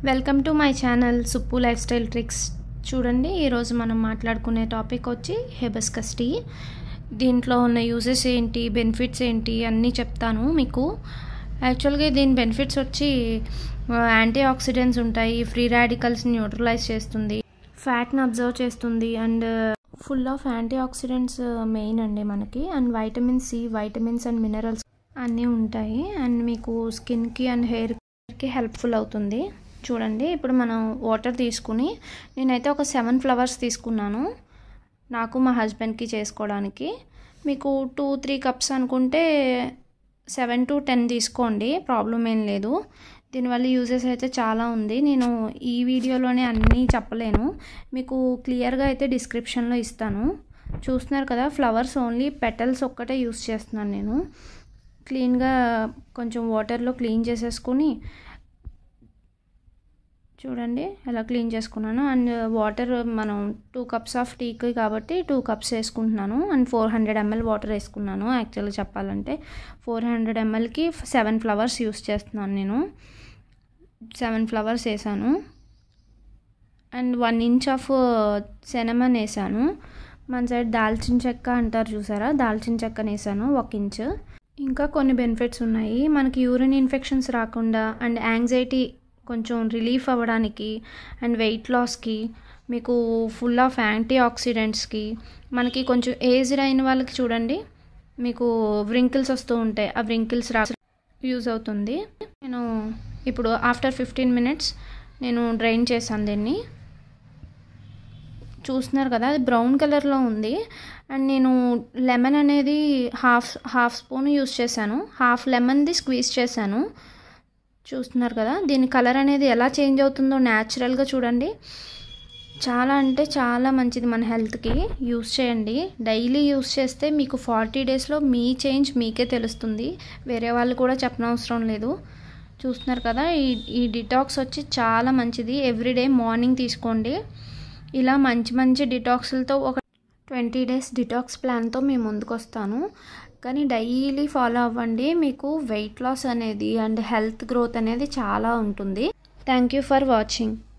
welcome to my channel Suppu lifestyle tricks చూడండి ఈరోజు మనం మాట్లాడుకునే టాపిక్ వచ్చి హెబస్కస్ టీ దీంట్లో ఉన్న యూజెస్ ఏంటి బెనిఫిట్స్ ఏంటి అన్నీ చెప్తాను మీకు యాక్చువల్గా దీని బెనిఫిట్స్ వచ్చి యాంటీ ఆక్సిడెంట్స్ ఉంటాయి ఫ్రీ రాడికల్స్ని న్యూట్రలైజ్ చేస్తుంది ఫ్యాట్ని అబ్జర్వ్ చేస్తుంది and full of antioxidants main అండి మనకి and vitamin C vitamins and minerals అన్నీ ఉంటాయి అండ్ మీకు స్కిన్కి అండ్ హెయిర్కి హెల్ప్ఫుల్ అవుతుంది చూడండి ఇప్పుడు మనం వాటర్ తీసుకుని నేనైతే ఒక సెవెన్ ఫ్లవర్స్ తీసుకున్నాను నాకు మా హస్బెండ్కి చేసుకోవడానికి మీకు టూ త్రీ కప్స్ అనుకుంటే సెవెన్ టు టెన్ తీసుకోండి ప్రాబ్లం ఏం లేదు దీనివల్ల యూజెస్ అయితే చాలా ఉంది నేను ఈ వీడియోలోనే అన్నీ చెప్పలేను మీకు క్లియర్గా అయితే డిస్క్రిప్షన్లో ఇస్తాను చూస్తున్నారు కదా ఫ్లవర్స్ ఓన్లీ పెటల్స్ ఒక్కటే యూస్ చేస్తున్నాను నేను క్లీన్గా కొంచెం వాటర్లో క్లీన్ చేసేసుకుని చూడండి ఎలా క్లీన్ చేసుకున్నాను అండ్ వాటర్ మనం టూ కప్స్ ఆఫ్ టీకి కాబట్టి టూ కప్స్ వేసుకుంటున్నాను and four hundred ml water వేసుకున్నాను యాక్చువల్గా చెప్పాలంటే ఫోర్ హండ్రెడ్ ఎంఎల్కి సెవెన్ ఫ్లవర్స్ యూస్ చేస్తున్నాను నేను సెవెన్ ఫ్లవర్స్ వేసాను and one inch of cinnamon వేసాను మన సైడ్ దాల్చిన చెక్క అంటారు చూసారా దాల్చిన చెక్కని వేసాను ఒక ఇంచ్ ఇంకా కొన్ని బెనిఫిట్స్ ఉన్నాయి మనకి యూరిన్ ఇన్ఫెక్షన్స్ రాకుండా అండ్ యాంగ్జైటీ కొంచెం రిలీఫ్ అవ్వడానికి అండ్ వెయిట్ లాస్కి మీకు ఫుల్ ఆఫ్ యాంటీ ఆక్సిడెంట్స్కి మనకి కొంచెం ఏజ్డ్ అయిన వాళ్ళకి చూడండి మీకు వ్రింకిల్స్ వస్తూ ఉంటాయి ఆ వ్రింకిల్స్ రా యూజ్ అవుతుంది నేను ఇప్పుడు ఆఫ్టర్ ఫిఫ్టీన్ మినిట్స్ నేను డ్రైన్ చేశాను దీన్ని చూస్తున్నారు కదా అది బ్రౌన్ కలర్లో ఉంది అండ్ నేను లెమన్ అనేది హాఫ్ హాఫ్ స్పూన్ యూస్ చేశాను హాఫ్ లెమన్ది స్క్వీజ్ చేశాను చూస్తున్నారు కదా దీని కలర్ అనేది ఎలా చేంజ్ అవుతుందో న్యాచురల్గా చూడండి చాలా అంటే చాలా మంచిది మన హెల్త్కి యూస్ చేయండి డైలీ యూస్ చేస్తే మీకు ఫార్టీ డేస్లో మీ చేంజ్ మీకే తెలుస్తుంది వేరే వాళ్ళు కూడా చెప్పనవసరం లేదు చూస్తున్నారు కదా ఈ ఈ డిటాక్స్ వచ్చి చాలా మంచిది ఎవ్రీడే మార్నింగ్ తీసుకోండి ఇలా మంచి మంచి డిటాక్స్లతో ఒక ట్వంటీ డేస్ డిటాక్స్ ప్లాన్తో మేము ముందుకు వస్తాను కానీ డైలీ ఫాలో అవ్వండి మీకు వెయిట్ లాస్ అనేది అండ్ హెల్త్ గ్రోత్ అనేది చాలా ఉంటుంది థ్యాంక్ యూ ఫర్ వాచింగ్